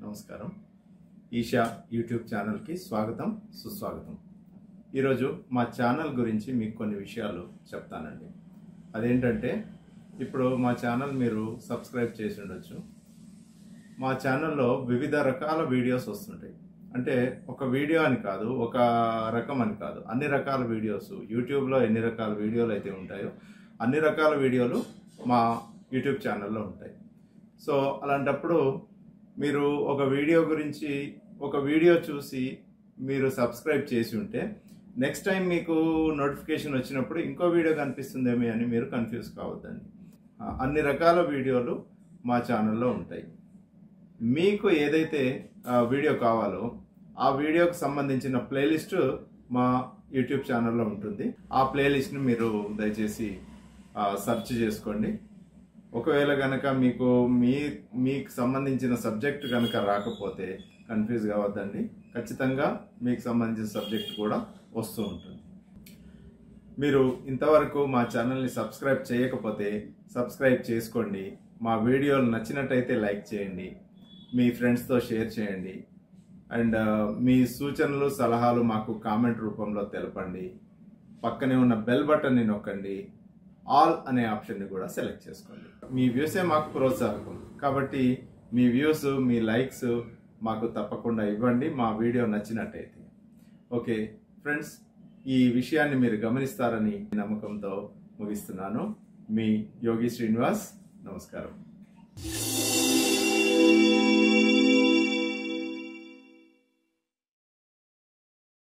నమస్కారం ఈషా యూట్యూబ్ ఛానల్కి స్వాగతం సుస్వాగతం ఈరోజు మా ఛానల్ గురించి మీకు కొన్ని విషయాలు చెప్తానండి అదేంటంటే ఇప్పుడు మా ఛానల్ మీరు సబ్స్క్రైబ్ చేసి ఉండొచ్చు మా ఛానల్లో వివిధ రకాల వీడియోస్ వస్తుంటాయి అంటే ఒక వీడియో అని కాదు ఒక రకం అని కాదు అన్ని రకాల వీడియోస్ యూట్యూబ్లో ఎన్ని రకాల వీడియోలు అయితే ఉంటాయో అన్ని రకాల వీడియోలు మా యూట్యూబ్ ఛానల్లో ఉంటాయి సో అలాంటప్పుడు మీరు ఒక వీడియో గురించి ఒక వీడియో చూసి మీరు సబ్స్క్రైబ్ చేసి ఉంటే నెక్స్ట్ టైం మీకు నోటిఫికేషన్ వచ్చినప్పుడు ఇంకో వీడియో కనిపిస్తుందేమో అని మీరు కన్ఫ్యూజ్ కావద్దండి ఆ, అన్ని రకాల వీడియోలు మా ఛానల్లో ఉంటాయి మీకు ఏదైతే ఆ, వీడియో కావాలో ఆ వీడియోకి సంబంధించిన ప్లేలిస్ట్ మా యూట్యూబ్ ఛానల్లో ఉంటుంది ఆ ప్లేలిస్ట్ని మీరు దయచేసి ఆ, సెర్చ్ చేసుకోండి ఒకవేళ కనుక మీకు మీ మీకు సంబంధించిన సబ్జెక్ట్ కనుక రాకపోతే కన్ఫ్యూజ్ కావద్దండి ఖచ్చితంగా మీకు సంబంధించిన సబ్జెక్ట్ కూడా వస్తూ ఉంటుంది మీరు ఇంతవరకు మా ఛానల్ని సబ్స్క్రైబ్ చేయకపోతే సబ్స్క్రైబ్ చేసుకోండి మా వీడియోలు నచ్చినట్టయితే లైక్ చేయండి మీ ఫ్రెండ్స్తో షేర్ చేయండి అండ్ మీ సూచనలు సలహాలు మాకు కామెంట్ రూపంలో తెలపండి పక్కనే ఉన్న బెల్ బటన్ని నొక్కండి ఆల్ అనే ఆప్షన్ని కూడా సెలెక్ట్ చేసుకోండి మీ వ్యూసే మాకు ప్రోత్సాహకం కాబట్టి మీ వ్యూస్ మీ లైక్స్ మాకు తప్పకుండా ఇవ్వండి మా వీడియో నచ్చినట్టయితే ఓకే ఫ్రెండ్స్ ఈ విషయాన్ని మీరు గమనిస్తారని నమ్మకంతో ముగిస్తున్నాను మీ యోగి శ్రీనివాస్ నమస్కారం